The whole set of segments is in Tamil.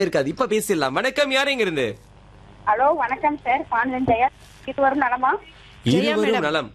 இருக்காது இப்ப பேசிடலாம் வணக்கம் யார் எங்க இருந்து ஹலோ வணக்கம் சார் பாண்டியன் ஜெயா இருவரும் நலமா ஜெயா இருவரும் மேடம். நலம்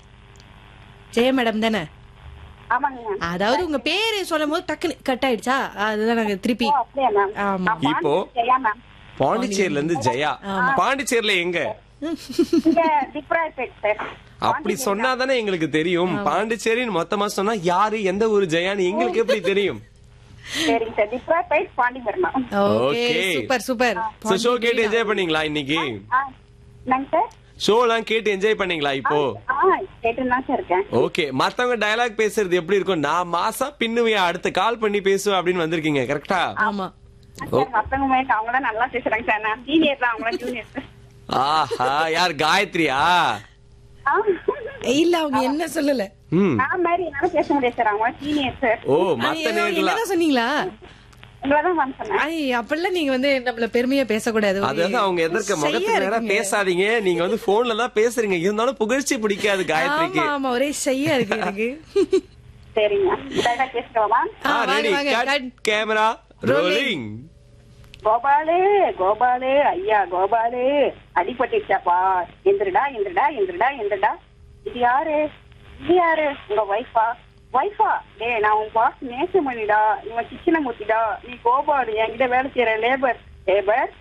ஜெய மேடம் தானே ஆமாங்க மேம் அதாவது உங்க பேரு சொல்லும் போது டக்குனு கட் ஆயிடுச்சா அதுதான் நாங்க திருப்பி ஓ அப்படியா மேம் ஆமா. நான் இப்போ? பாண்டியன் ஜெயா மேம் பாண்டிச்சேரில இருந்து ஜெயா பாண்டிச்சேரில எங்க இங்க திப்ராய்பேட் சார் அப்படி சொன்னாதானே எங்களுக்கு தெரியும் பாண்டிச்சேரின்னு மொத்தமா சொன்னா யாரு எந்த ஊரு ஜெயான்னு எங்களுக்கு எப்படி தெரியும் சரிங்க சார் திப்ராய்பேட் பாண்டிமரணம் okay Okay. Super super So, show கேட்டு என்ஜாய் பண்ணீங்களா இன்னைக்கு ஆ என்னங்க சார் ஷோ எல்லாம் கேட்டு என்ஜாய் பண்ணீங்களா இப்போ ஆ கேட்டுன்னு தான் சார் இருக்கேன் ஓகே மத்தவங்க டயலாக் பேசுறது எப்படி இருக்கும் நான் மாசா பின்னுவையா அடுத்து கால் பண்ணி பேசுவேன் அப்படின்னு வந்திருக்கீங்க கரெக்டா ஆமா சார் மத்தவங்க மேல அவங்க தான் நல்லா பேசுறாங்க சார் நான் சீனியர் தான் அவங்கள ஜூனியர் சார் ஆஹா யார் காயத்ரியா ஆ. இல்ல அவங்க என்ன சொல்லல ம் நான் மாதிரி என்னால பேச முடியாது சார் அவங்க சீனியர் சார் ஓ ஐயோ, மத்த நேர்களா என்னதான் சொன்னீங்களா உங்களை தான் மேம் சொன்னேன் ஐ அப்படிலாம் நீங்க வந்து நம்மள பெருமையா பேசக்கூடாது ஒரு அதாவது அவங்க எதிர்க்க ஷையா முகத்துக்கு நேரா இருக்கீங்க. பேசாதீங்க நீங்க வந்து போன்ல தான் பேசுறீங்க இருந்தாலும் புகழ்ச்சி பிடிக்காது காயத்ரிக்கு ஆமா ஆமா ஒரே ஷையா இருக்கு எனக்கு சரிங்க டைலாக் பேசுறவா ஆ, வாங்க, ரெடி வாங்க, cut cut. Camera rolling Gopalu Gopalu ஐயா கோபாலு அடிபட்டுச்சாப்பா எந்திரடா எந்திரடா எந்திரடா எந்திரடா இது யாரு இது யாரு உங்க வைஃபா வைஃபா டேய் நான் உன் பாஸ் நேசமணிடா இவன் கிச்சனை மூத்திடா நீ கோபாலு என்கிட்ட வேலை செய்யற லேபர் லேபர்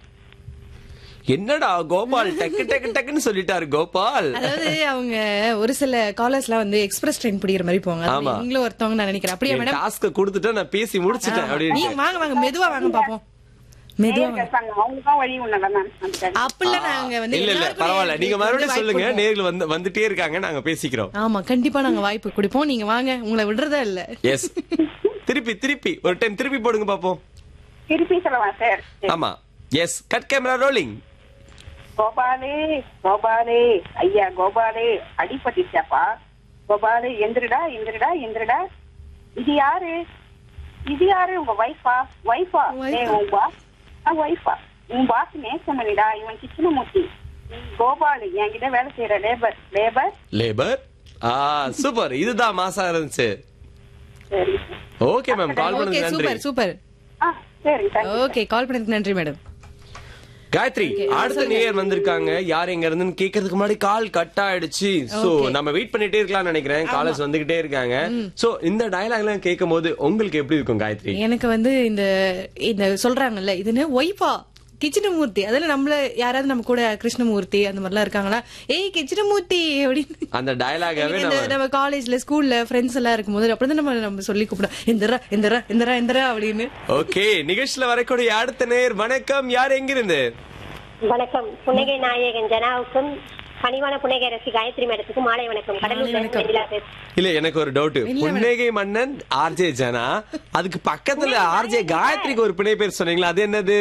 என்னடா கோபால் டக்கு டக்கு டக்குன்னு சொல்லிட்டாரு கோபால் அதாவது அவங்க ஒரு சில காலர்ஸ்லாம் வந்து எக்ஸ்பிரஸ் ட்ரெயின் பிடிக்கிற மாதிரி போவாங்க அது ஆமா. நீங்களும் ஒருத்தவங்க நான் நினைக்கிறேன் அப்படியே மேடம் டாஸ்க கொடுத்துட்டு நான் பேசி முடிச்சிட்டேன் நீங்க அப்படின்னு வாங்க வாங்க மெதுவா வாங்க பாப்போம் மெதுவா வாங்க கேட்பாங்க அவங்களுக்கும் வழி உன்னதான் மேம் அந்த அப்படிலாம் நாங்க வந்து இல்ல இல்ல எல்லாருக்கும் பரவாயில்ல நீங்க வந்து மறுபடியும் வாய்ப்பு சொல்லுங்க கொடுப்போம். நேர்ல வந்து வந்துட்டே இருக்காங்க நாங்க பேசிக்கிறோம் ஆமா கண்டிப்பா நாங்க வாய்ப்பு கொடுப்போம் நீங்க வாங்க உங்களை விடுறதா இல்ல எஸ் திருப்பி திருப்பி ஒரு டைம் திருப்பி போடுங்க பாப்போம் திருப்பி சொல்லவா சார் ஆமா yes cut camera rolling Gopalu Gopalu ஐயா கோபாலு அடிபட்டுச்சாப்பா கோபாலு எந்திரடா எந்திரடா எந்திரடா இது யாரு இது யாரு உங்க வைஃபா வைஃபா Wife-ஆ? டேய் உன் பாஸ் வைஃபா உன் பாஸ் நேசமணிடா இவன் கிச்சனமூர்த்தி கோபாலு என்கிட்ட வேலை செய்யற லேபர் லேபர் லேபர் ஆ சூப்பர் இதுதான் மாசா இருந்துச்சு சரி ஓகே மேம் கால் ஓகே பண்ணதுக்கு நன்றி சூப்பர் சூப்பர் ஆ சரி தேங்க்யூ ஓகே கால் பண்ணதுக்கு நன்றி மேடம் காயத்ரி அடுத்த நேயர் வந்திருக்காங்க யார் எங்க இருந்துன்னு கேக்குறதுக்கு முன்னாடி கால் கட் ஆயிடுச்சு சோ நம்ம வெயிட் பண்ணிட்டே இருக்கலாம்னு நினைக்கிறேன் காலர்ஸ் வந்துகிட்டே இருக்காங்க சோ இந்த டயலாக் எல்லாம் கேட்கும் போது உங்களுக்கு எப்படி இருக்கும் காயத்ரி எனக்கு வந்து இந்த இந்த சொல்றாங்கல்ல இதுன்னு ஒய்ஃபா கிச்சனமூர்த்தி அதுல நம்மள யாராவது நம்ம கூட கிருஷ்ணமூர்த்தி அந்த மாதிரிலாம் இருக்காங்களா ஏய் கிச்சனமூர்த்தி அப்படின்னு அந்த டயலாகாவே இந்த நம்ம நம்ம காலேஜ்ல ஸ்கூல்ல ஃப்ரெண்ட்ஸ் எல்லாம் இருக்கும்போது அப்படிதான் நம்ம நம்ம சொல்லி கூப்பிடும் இந்தரா இந்தரா இந்தரா இந்தரா அப்படின்னு ஓகே நிகழ்ச்சியில வரக்கூடிய அடுத்த நேயர் வணக்கம் யார் எங்கிருந்து வணக்கம் புன்னகை நாயகன் ஜனாவுக்கும் பணிவான புன்னகை ரசி காயத்ரி மேடத்துக்கும் மாலை வணக்கம் கடலூர் வணக்கம். வெண்ணிலா பேசுறேன். இல்ல எனக்கு ஒரு டவுட் புன்னகை மன்னன் ஆர்ஜே ஜனா அதுக்கு பக்கத்துல ஆர்ஜே காயத்ரிக்கு ஒரு பிணை பேர் சொன்னீங்களா அது என்னது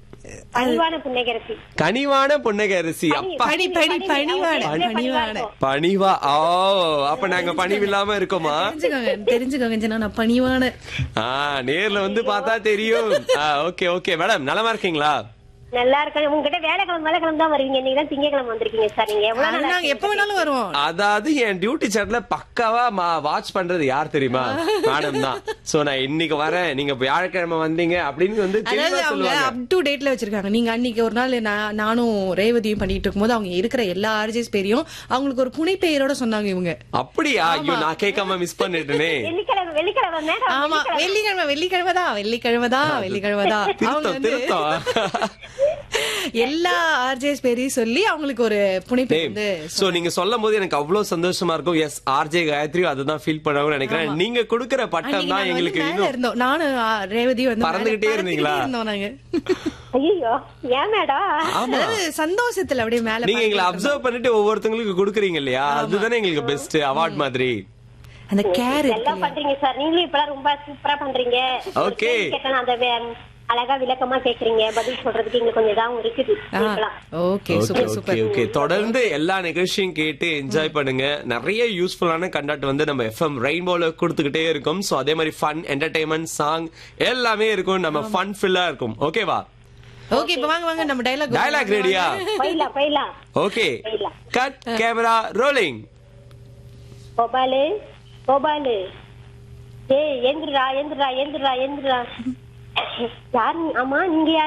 பணிவான புன்னகை ரசி கனிவான புன்னகை அரிசி அப்பா படி படி பணிவான பணிவான பணிவா ஓ அப்ப நாங்க பணிவில்லாம இருக்கோமா தெரிஞ்சுக்கோங்க தெரிஞ்சுக்கோங்க ஜனா நான் பணிவான ஆ நேர்ல வந்து பார்த்தா தெரியும் ஓகே ஓகே மேடம் நலமா இருக்கீங்களா நல்லா இருக்கேன் உங்ககிட்ட வேலைக்கிழமை வேலைக்கிழமை தான் வருவீங்க நீங்க தான் திங்கக்கிழமை வந்திருக்கீங்க சார் நீங்க எவ்வளவு அது நாள் நாங்க எப்ப வேணாலும் வருவோம் அதாவது என் டியூட்டி சாட்ல பக்காவா வாட்ச் பண்றது யார் தெரியுமா மேடம் தான் சோ நான் இன்னைக்கு வரேன் நீங்க வியாழக்கிழமை வந்தீங்க அப்படின்னு வந்து அதாவது தெளிவா அவங்க சொல்லுவாங்க அப் டு டேட்ல வச்சிருக்காங்க நீங்க அன்னைக்கு ஒரு நாள் நான் நானும் ரேவதியும் பண்ணிட்டு இருக்கும்போது அவங்க இருக்கிற எல்லா ஆர்ஜிஸ் பேரையும் அவங்களுக்கு ஒரு புனை பெயரோட சொன்னாங்க இவங்க அப்படியா ஐயோ நான் கேட்காம மிஸ் பண்ணிட்டேனே வெள்ளிக்கிழமை வெள்ளிக்கிழமை மேடம் ஆமா வெள்ளிக்கிழமை வெள்ளிக்கிழமை தான் வெள்ளிக்கிழமை தான் வெள்ளிக்கிழமை தான் அவங்க திருத்தம் வந்து திருத்தம் எல்லா ஆர்ஜேஸ் பேரையும் சொல்லி அவங்களுக்கு ஒரு புனைப்பெயர் வந்து சோ நீங்க சொல்லும் போது எனக்கு அவ்வளவு சந்தோஷமா இருக்கும் எஸ் ஆர்ஜே காயத்ரி அதுதான் ஃபீல் பண்ணவும் நினைக்கிறேன் நீங்க கொடுக்கிற பட்டம் அன்னைக்கு தான் நாங்க வந்து எங்களுக்கு மேல இன்னும் இருந்தோம் நானும் ஆ, ரேவதியும் வந்து மேல பறந்துகிட்டே இருந்தீங்களா? இருந்தோம் நாங்க ஐயோ ஏன் மேடம் ஆமா அதாவது சந்தோஷத்துல அப்படியே மேல நீங்க எங்களை பார்த்துட்டு அப்சர்வ் பண்ணிட்டு ஒவ்வொருத்தங்களுக்கு கொடுக்குறீங்க இல்லையா அதுதானே எங்களுக்கு பெஸ்ட் அவார்ட் மாதிரி இருந்தோம். அந்த கேர் எல்லாம் பண்றீங்க சார் நீங்களும் இப்பெல்லாம் ரொம்ப சூப்பரா பண்றீங்க ஒரு Okay. கேள்வி கேட்டேன் அந்த வே- அழகா விளக்கமா கேக்குறீங்க பதில் சொல்றதுக்கு எங்களுக்கு கொஞ்சம் இதாகவும் இருக்குது இப்பெல்லாம். Okay okay super okay super okay தொடர்ந்து எல்லா நிகழ்ச்சியும் கேட்டு என்ஜாய் பண்ணுங்க நிறைய யூஸ்ஃபுல்லான கண்டக்ட் வந்து நம்ம எஃப்எம் ரெயின்போல கொடுத்துக்கிட்டே இருக்கும் சோ அதே மாதிரி ஃபன் என்டர்டைன்மெண்ட் சாங் எல்லாமே இருக்கும் நம்ம ஃபன் ஃபில்லா இருக்கும் ஓகேவா ஓகே இப்ப வாங்க வாங்க நம்ம டைலாக் டயலாக் ரெடியா போயிடலாம் போயிடலாம் ஓகே போயிடலாம் cut camera rolling Gopalu Gopalu ஏய் எந்திரா எந்திரா எந்திரா எந்திரா யாரு ஆமா நீங்க யாரு